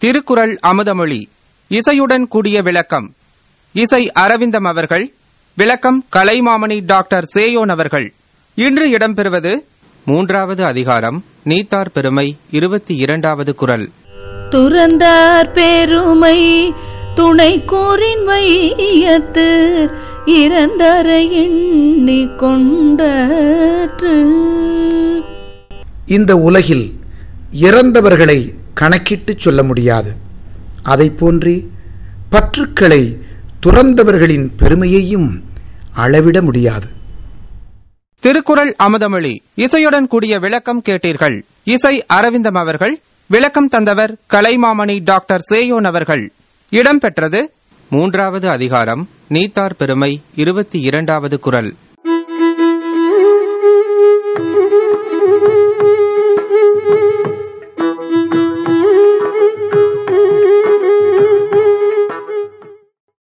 திருக்குறள் அமுதமொழி இசையுடன் கூடிய விளக்கம் இசை அரவிந்தம் அவர்கள் விளக்கம் கலைமாமணி டாக்டர் சேயோன் அவர்கள் இன்று இடம்பெறுவது மூன்றாவது அதிகாரம் நீத்தார் பெருமை இருபத்தி இரண்டாவது குரல் துறந்தார் பெருமை துணை கூறின் வையத்து இறந்தர எண்ணி கொண்டற்று இந்த உலகில் இறந்தவர்களை கணக்கிட்டுச் சொல்ல முடியாது அதைப் போன்றே பற்றுக்களை துறந்தவர்களின் பெருமையையும் அளவிட முடியாது திருக்குறள் அமுதமொழி இசையுடன் கூடிய விளக்கம் கேட்டீர்கள் இசை அரவிந்தம் அவர்கள் விளக்கம் தந்தவர் கலைமாமணி டாக்டர் சேயோன் அவர்கள் இடம்பெற்றது மூன்றாவது அதிகாரம் நீத்தார் பெருமை இருபத்தி இரண்டாவது குரல்